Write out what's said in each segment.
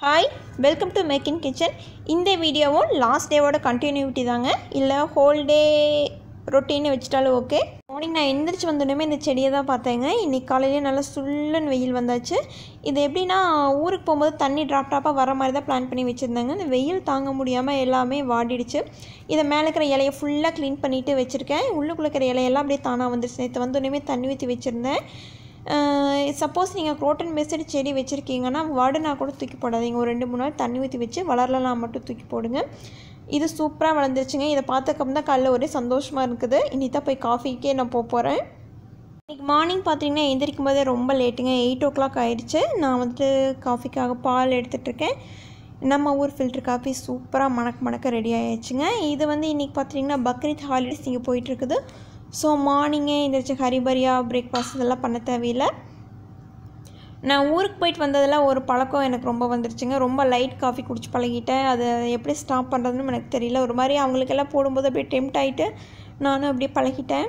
hi welcome to make in kitchen இந்த வீடியோவும் last டேவோட கண்டினியூட்டி தாங்க இல்லை ஹோல் டே ரொட்டீன்னு வச்சுட்டாலும் ஓகே மார்னிங் நான் எந்திரிச்சு வந்தோடனே இந்த செடியை தான் பார்த்தேங்க இன்றைக்கி காலையிலே நல்லா சுள்ளுன்னு வெயில் வந்தாச்சு இது எப்படின்னா ஊருக்கு போகும்போது தண்ணி ட்ராப் ட்ராப்பாக வர மாதிரி தான் பிளான் பண்ணி வச்சுருந்தாங்க இந்த வெயில் தாங்க முடியாமல் எல்லாமே வாடிடுச்சு இதை மேலே இருக்கிற இலையை ஃபுல்லாக க்ளீன் பண்ணிவிட்டு வச்சுருக்கேன் உள்ளுக்குள்ள இருக்கிற இலையெல்லாம் அப்படியே தானாக வந்துருச்சு நேற்று வந்தோடனே தண்ணி ஊற்றி வச்சுருந்தேன் சப்போஸ் நீங்கள் குரோட்டன் பேஸ்டு செடி வச்சுருக்கீங்கன்னா வாடுனா கூட தூக்கி போடாதீங்க ஒரு ரெண்டு மூணு நாள் தண்ணி ஊற்றி வச்சு வளரலாம் மட்டும் தூக்கி போடுங்க இது சூப்பராக வளர்ந்துருச்சுங்க இதை பார்த்தக்கப்புறம் தான் காலைல ஒரே சந்தோஷமாக இருக்குது இனி தான் போய் காஃபிக்கே நான் போக போகிறேன் இன்றைக்கி மார்னிங் பார்த்தீங்கன்னா எந்திரிக்கும் போதே ரொம்ப லேட்டுங்க எயிட் ஓ கிளாக் ஆயிடுச்சு நான் வந்துட்டு காஃபிக்காக பால் எடுத்துகிட்ருக்கேன் நம்ம ஊர் ஃபில்டர் காஃபி சூப்பராக மணக்க மணக்க ரெடி ஆயிடுச்சுங்க இது வந்து இன்றைக்கி பார்த்தீங்கன்னா பக்ரீத் ஹாலிடேஸ் இங்கே போயிட்டுருக்குது ஸோ மார்னிங்கே எந்திரிச்சு ஹரிபரியாக பிரேக்ஃபாஸ்ட் இதெல்லாம் பண்ண தேவையில்லை நான் ஊருக்கு போயிட்டு வந்ததில் ஒரு பழக்கம் எனக்கு ரொம்ப வந்துருச்சுங்க ரொம்ப லைட் காஃபி குடிச்சு பழகிட்டேன் அதை எப்படி ஸ்டாப் பண்ணுறதுன்னு எனக்கு தெரியல ஒரு மாதிரி அவங்களுக்கெல்லாம் போடும்போது அப்படியே டெம்ட் ஆகிட்டு நானும் அப்படியே பழகிட்டேன்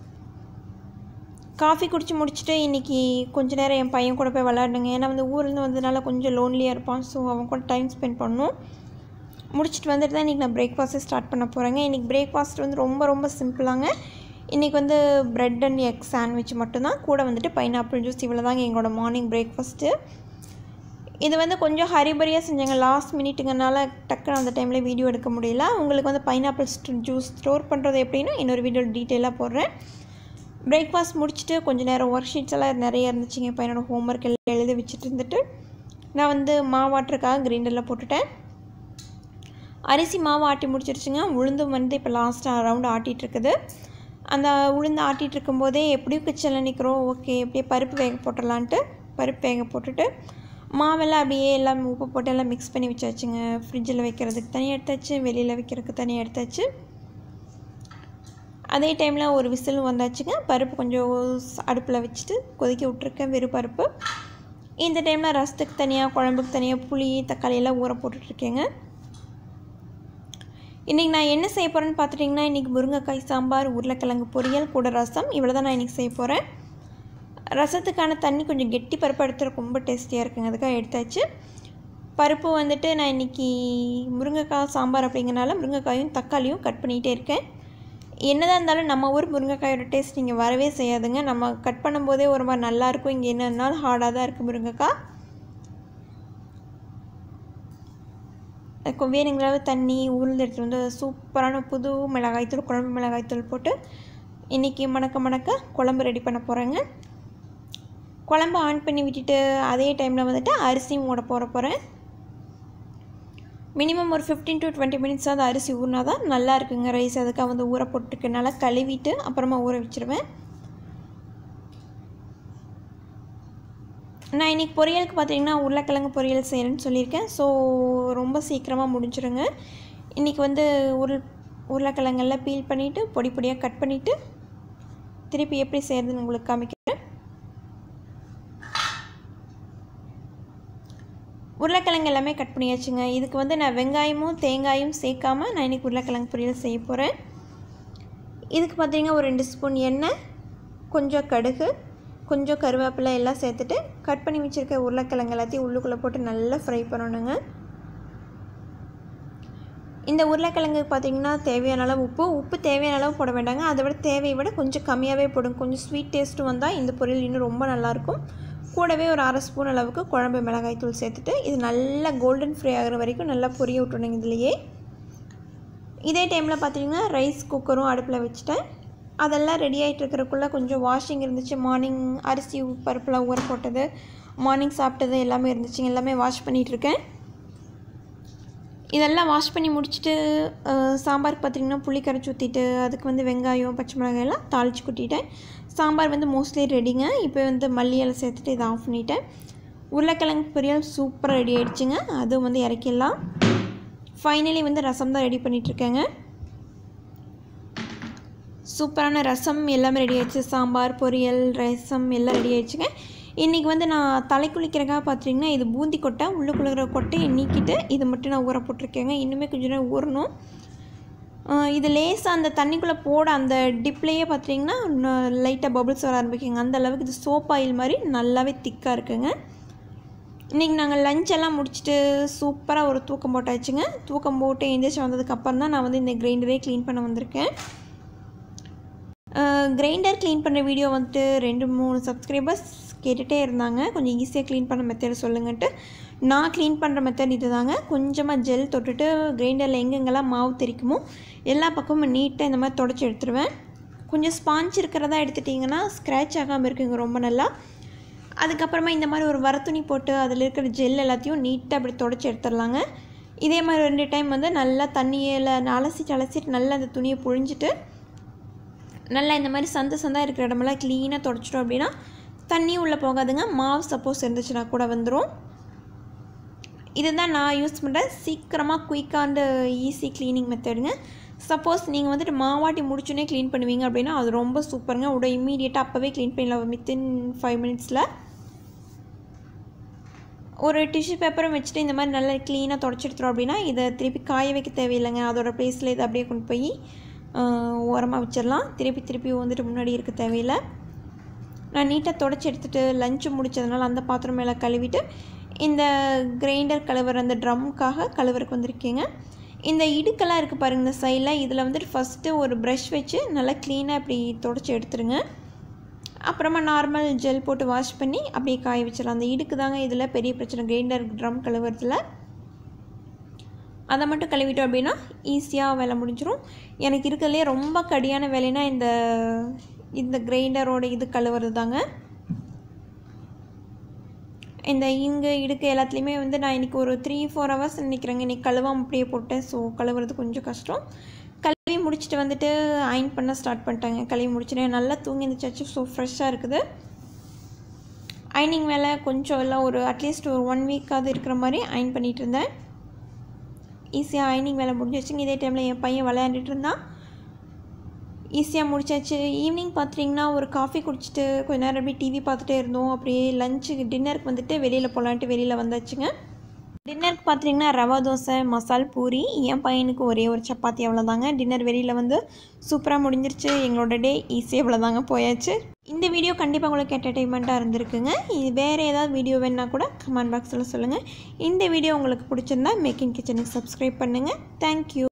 காஃபி குடிச்சு முடிச்சுட்டு இன்றைக்கி கொஞ்ச நேரம் என் பையன் கூட போய் விளாடுங்க ஏன்னா வந்து ஊர்லேருந்து வந்ததுனால கொஞ்சம் லோன்லியாக இருப்பான் ஸோ அவன் கூட டைம் ஸ்பெண்ட் பண்ணணும் முடிச்சுட்டு வந்துட்டு தான் இன்றைக்கி நான் பிரேக்ஃபாஸ்ட்டை ஸ்டார்ட் பண்ண போகிறேங்க இன்றைக்கி பிரேக்ஃபாஸ்ட் வந்து ரொம்ப ரொம்ப சிம்பிளாங்க இன்றைக்கி வந்து ப்ரெட் அண்ட் எக் சாண்ட்விச் மட்டும்தான் கூட வந்துட்டு பைனாப்பிள் ஜூஸ் இவ்வளோ தாங்க எங்களோட மார்னிங் பிரேக்ஃபாஸ்ட்டு இது வந்து கொஞ்சம் ஹரிபரியாக செஞ்சாங்க லாஸ்ட் மினிட்டுங்கனால டக்குன்னு அந்த டைமில் வீடியோ எடுக்க முடியல உங்களுக்கு வந்து பைனாப்பிள் ஜூஸ் ஸ்டோர் பண்ணுறது எப்படின்னு இன்னொரு வீடியோ டீட்டெயிலாக போடுறேன் பிரேக்ஃபாஸ்ட் முடிச்சுட்டு கொஞ்சம் நேரம் ஒர்க் ஷீட்ஸ் எல்லாம் நிறைய இருந்துச்சுங்க பையனோட ஹோம்ஒர்க் எல்லாம் எழுதி வச்சுட்டு இருந்துட்டு நான் வந்து மாவாட்டுறதுக்காக கிரைண்டரில் போட்டுட்டேன் அரிசி மாவு ஆட்டி முடிச்சிருச்சுங்க உளுந்தும் வந்து இப்போ லாஸ்ட்டாக ரவுண்டு ஆட்டிகிட்டு இருக்குது அந்த உளுந்து ஆட்டிகிட்டு இருக்கும்போதே எப்படியும் கிச்சனில் நிற்கிறோம் ஓகே எப்படியே பருப்பு வேக போட்டுடலான்ட்டு பருப்பு வேக போட்டுட்டு மாவெல்லாம் அப்படியே எல்லாம் உப்பு போட்டு எல்லாம் மிக்ஸ் பண்ணி வச்சாச்சுங்க ஃப்ரிட்ஜில் வைக்கிறதுக்கு தனியாக எடுத்தாச்சு வெளியில் வைக்கிறதுக்கு தனியாக எடுத்தாச்சு அதே டைமில் ஒரு விசில் வந்தாச்சுங்க பருப்பு கொஞ்சம் அடுப்பில் வச்சுட்டு கொதிக்க விட்ருக்கேன் வெறும் பருப்பு இந்த டைமில் ரசத்துக்கு தனியாக குழம்புக்கு தனியாக புளி தக்காளி எல்லாம் ஊற போட்டுட்ருக்கேங்க இன்றைக்கி நான் என்ன செய்ய போகிறேன்னு பார்த்துட்டிங்கன்னா இன்றைக்கி முருங்கைக்காய் சாம்பார் உருளைக்கிழங்கு பொரியல் கூட ரசம் இவ்வளோ தான் நான் இன்றைக்கி செய்ய போகிறேன் ரசத்துக்கான தண்ணி கொஞ்சம் கெட்டி பருப்பு எடுத்து ரொம்ப டேஸ்டியாக இருக்குங்க அதுக்காக எடுத்தாச்சு பருப்பு வந்துட்டு நான் இன்றைக்கி முருங்கைக்காய் சாம்பார் அப்படிங்கிறனால முருங்கைக்காயும் தக்காளியும் கட் பண்ணிகிட்டே இருக்கேன் என்னதான் இருந்தாலும் நம்ம ஊர் முருங்கைக்காயோட டேஸ்ட் இங்கே வரவே செய்யாதுங்க நம்ம கட் பண்ணும்போதே ஒரு மாதிரி நல்லாயிருக்கும் இங்கே என்னன்னாலும் ஹார்டாக தான் இருக்குது முருங்கைக்காய் வேணுங்கிற அளவு தண்ணி உருள் எடுத்துகிட்டு வந்து சூப்பரான புது மிளகாய்த்தூள் குழம்பு மிளகாய்த்தூள் போட்டு இன்றைக்கி மணக்க மணக்க குழம்பு ரெடி பண்ண போகிறேங்க குழம்பு ஆன் பண்ணி விட்டுட்டு அதே டைமில் வந்துட்டு அரிசியும் ஊட போட போகிறேன் மினிமம் ஒரு ஃபிஃப்டீன் டு டுவெண்ட்டி மினிட்ஸாவது அரிசி ஊறினா தான் நல்லா இருக்குங்க ரைஸ் அதுக்காக வந்து ஊற போட்டுருக்கு நல்லா கழுவிட்டு அப்புறமா ஊற வச்சுருவேன் நான் இன்றைக்கி பொரியலுக்கு பார்த்தீங்கன்னா உருளைக்கிழங்கு பொரியல் செய்கிறேன்னு சொல்லியிருக்கேன் ஸோ ரொம்ப சீக்கிரமாக முடிஞ்சிருங்க இன்றைக்கி வந்து உருள் உருளைக்கிழங்கெல்லாம் பீல் பண்ணிவிட்டு பொடி பொடியாக கட் பண்ணிவிட்டு திருப்பி எப்படி செய்கிறதுன்னு உங்களுக்கு காமிக்கிறேன் உருளைக்கிழங்கு எல்லாமே கட் பண்ணியாச்சுங்க இதுக்கு வந்து நான் வெங்காயமும் தேங்காயும் சேர்க்காமல் நான் இன்றைக்கி உருளைக்கிழங்கு பொரியல் செய்ய போகிறேன் இதுக்கு பார்த்தீங்கன்னா ஒரு ரெண்டு ஸ்பூன் எண்ணெய் கொஞ்சம் கடுகு கொஞ்சம் கருவேப்பிலை எல்லாம் சேர்த்துட்டு கட் பண்ணி வச்சுருக்க உருளைக்கிழங்கு எல்லாத்தையும் உள்ளுக்குள்ளே போட்டு நல்லா ஃப்ரை பண்ணணுங்க இந்த உருளைக்கிழங்கு பார்த்திங்கன்னா தேவையான அளவு உப்பு உப்பு தேவையான அளவு போட வேண்டாங்க அதை விட தேவையை விட கொஞ்சம் கம்மியாகவே போடுங்க கொஞ்சம் ஸ்வீட் டேஸ்ட்டும் வந்தால் இந்த பொரியல் இன்னும் ரொம்ப நல்லாயிருக்கும் கூடவே ஒரு அரை ஸ்பூன் அளவுக்கு குழம்பு மிளகாய் தூள் சேர்த்துட்டு இது நல்லா கோல்டன் ஃப்ரை ஆகிற வரைக்கும் நல்லா பொரிய விட்டுணுங்க இதுலேயே இதே டைமில் பார்த்திங்கன்னா ரைஸ் குக்கரும் அடுப்பில் வச்சுட்டேன் அதெல்லாம் ரெடி ஆகிட்டு இருக்கிறக்குள்ளே கொஞ்சம் வாஷிங் இருந்துச்சு மார்னிங் அரிசி பருப்புலாம் ஊற போட்டது மார்னிங் சாப்பிட்டது எல்லாமே இருந்துச்சுங்க எல்லாமே வாஷ் பண்ணிகிட்ருக்கேன் இதெல்லாம் வாஷ் பண்ணி முடிச்சுட்டு சாம்பாருக்கு பார்த்திங்கன்னா புளி கரைச்சி ஊற்றிட்டு அதுக்கு வந்து வெங்காயம் பச்சை மிளகாயெல்லாம் தாளித்து கொட்டிட்டேன் சாம்பார் வந்து மோஸ்ட்லி ரெடிங்க இப்போ வந்து மல்லி இலை சேர்த்துட்டு இதை ஆஃப் பண்ணிட்டேன் உருளைக்கிழங்கு பொரியல் சூப்பராக ரெடி ஆகிடுச்சுங்க அதுவும் வந்து இறக்கிடலாம் ஃபைனலி வந்து ரசம் தான் ரெடி பண்ணிகிட்ருக்கேங்க சூப்பரான ரசம் எல்லாமே ரெடி ஆயிடுச்சு சாம்பார் பொரியல் ரசம் எல்லாம் ரெடி ஆயிடுச்சுங்க இன்றைக்கி வந்து நான் தலை குளிக்கிறக்காக பார்த்தீங்கன்னா இது பூந்தி கொட்டை உள்ளுக்குள்ள கொட்டையை நீக்கிட்டு இது மட்டும் நான் ஊற போட்டிருக்கேங்க இன்னுமே கொஞ்சம் நேரம் ஊறணும் இது லேசாக அந்த தண்ணிக்குள்ளே போட அந்த டிப்லேயே பார்த்தீங்கன்னா லைட்டாக பபுள்ஸ் வர ஆரம்பிக்குங்க அந்த அளவுக்கு இது சோப் ஆயில் மாதிரி நல்லாவே திக்காக இருக்குங்க இன்றைக்கி நாங்கள் லஞ்ச் எல்லாம் முடிச்சுட்டு சூப்பராக ஒரு தூக்கம் போட்டாச்சுங்க தூக்கம் போட்டு எந்திரிச்சு வந்ததுக்கப்புறம் தான் நான் வந்து இந்த கிரைண்டரே க்ளீன் பண்ண வந்திருக்கேன் கிரைண்டர் க்ளீன் பண்ணுற வீடியோ வந்துட்டு ரெண்டு மூணு சப்ஸ்கிரைபர்ஸ் கேட்டுகிட்டே இருந்தாங்க கொஞ்சம் ஈஸியாக க்ளீன் பண்ண மெத்தட் சொல்லுங்கன்ட்டு நான் க்ளீன் பண்ணுற மெத்தட் இது தாங்க கொஞ்சமாக ஜெல் தொட்டுட்டு கிரைண்டரில் எங்கெங்கெல்லாம் மாவு தெரிக்குமோ எல்லா பக்கமும் நீட்டாக இந்த மாதிரி தொடச்சி எடுத்துருவேன் கொஞ்சம் ஸ்பாஞ்ச் இருக்கிறதா எடுத்துட்டிங்கன்னா ஸ்க்ராட்ச் ஆகாமல் இருக்குங்க ரொம்ப நல்லா அதுக்கப்புறமா இந்த மாதிரி ஒரு வரத்துணி போட்டு அதில் இருக்கிற ஜெல் எல்லாத்தையும் நீட்டாக அப்படி தொடச்சி எடுத்துடலாங்க இதே மாதிரி ரெண்டு டைம் வந்து நல்லா தண்ணியில் அலசிட்டு அலசிட்டு நல்லா அந்த துணியை புழிஞ்சிட்டு நல்லா இந்த மாதிரி சந்து சந்தாக இருக்கிற இடமெல்லாம் க்ளீனாக தொடச்சிட்டோம் அப்படின்னா தண்ணி உள்ளே போகாதுங்க மாவு சப்போஸ் இருந்துச்சுன்னா கூட வந்துடும் இதுதான் நான் யூஸ் பண்ணுற சீக்கிரமாக குயிக்காண்டு ஈஸி க்ளீனிங் மெத்தடுங்க சப்போஸ் நீங்கள் வந்துட்டு மாவாட்டி முடிச்சுனே க்ளீன் பண்ணுவீங்க அப்படின்னா அது ரொம்ப சூப்பருங்க உட இம்மீடியட்டாக அப்போவே க்ளீன் பண்ணிடலாம் வித்தின் ஃபைவ் மினிட்ஸில் ஒரு டிஷ்யூ பேப்பரும் வச்சுட்டு இந்த மாதிரி நல்லா க்ளீனாக தொடச்சி எடுத்துரும் அப்படின்னா இதை திருப்பி காய வைக்க தேவையில்லைங்க அதோட ப்ளேஸில் இதை அப்படியே கொண்டு போய் ஓரமாக வச்சிடலாம் திருப்பி திருப்பி வந்துட்டு முன்னாடி இருக்க தேவையில்லை நான் நீட்டாக தொடச்சி எடுத்துகிட்டு லஞ்சு முடித்ததுனால அந்த பாத்திரம் மேலே கழுவிட்டு இந்த கிரைண்டர் கழுவுற அந்த ட்ரம்முக்காக கழுவுறக்கு வந்திருக்கேங்க இந்த இடுக்கெல்லாம் இருக்குது பாருங்கள் இந்த சைடில் இதில் வந்துட்டு ஃபஸ்ட்டு ஒரு ப்ரஷ் வச்சு நல்லா க்ளீனாக இப்படி தொடச்சி எடுத்துருங்க அப்புறமா நார்மல் ஜெல் போட்டு வாஷ் பண்ணி அப்படியே காய வச்சிடலாம் அந்த இடுக்கு தாங்க இதில் பெரிய பிரச்சனை கிரைண்டர் ட்ரம் கழுவுறதுல அதை மட்டும் கழுவிட்டோம் அப்படின்னா ஈஸியாக வேலை முடிஞ்சிடும் எனக்கு இருக்கிறதுலே ரொம்ப கடியான வேலைனா இந்த இந்த கிரைண்டரோட இது கழுவுறது தாங்க இந்த இங்கு இடுக்கு எல்லாத்துலேயுமே வந்து நான் இன்றைக்கி ஒரு த்ரீ ஃபோர் ஹவர்ஸ் நினைக்கிறேங்க இன்றைக்கி கழுவாம அப்படியே போட்டேன் ஸோ கழுவுறது கொஞ்சம் கஷ்டம் கழுவி முடிச்சுட்டு வந்துட்டு அயன் பண்ண ஸ்டார்ட் பண்ணிட்டாங்க கழுவி முடிச்சுட்டு நல்லா தூங்கி இருந்துச்சாச்சு ஸோ ஃப்ரெஷ்ஷாக இருக்குது அயனிங் வேலை கொஞ்சம் எல்லாம் ஒரு அட்லீஸ்ட் ஒரு ஒன் வீக்காவது இருக்கிற மாதிரி அயன் பண்ணிகிட்டு இருந்தேன் ஈஸியாக அயனிங் வேலை முடிஞ்சிச்சுங்க இதே டைமில் என் பையன் விளையாண்டுட்டு இருந்தான் ஈஸியாக முடிச்சாச்சு ஈவினிங் பார்த்துட்டிங்கன்னா ஒரு காஃபி குடிச்சிட்டு கொஞ்ச நேரம் அப்படியே டிவி பார்த்துட்டே இருந்தோம் அப்படியே லஞ்சுக்கு டின்னருக்கு வந்துட்டு வெளியில் போகலான்ட்டு வெளியில் வந்தாச்சுங்க டின்னருக்கு பார்த்தீங்கன்னா ரவா தோசை மசால் பூரி என் பையனுக்கு ஒரே ஒரு சப்பாத்தி அவ்வளோதாங்க டின்னர் வெளியில் வந்து சூப்பராக முடிஞ்சிருச்சு எங்களோட டே ஈஸியாக இவ்வளோதாங்க போயாச்சு இந்த வீடியோ கண்டிப்பாக உங்களுக்கு என்டர்டெயின்மெண்ட்டாக இருந்திருக்குங்க இது வேறு ஏதாவது வீடியோ வேணுன்னா கூட கமெண்ட் பாக்ஸில் சொல்லுங்கள் இந்த வீடியோ உங்களுக்கு பிடிச்சிருந்தா மேக்கிங் கிச்சனுக்கு சப்ஸ்கிரைப் பண்ணுங்கள் தேங்க்யூ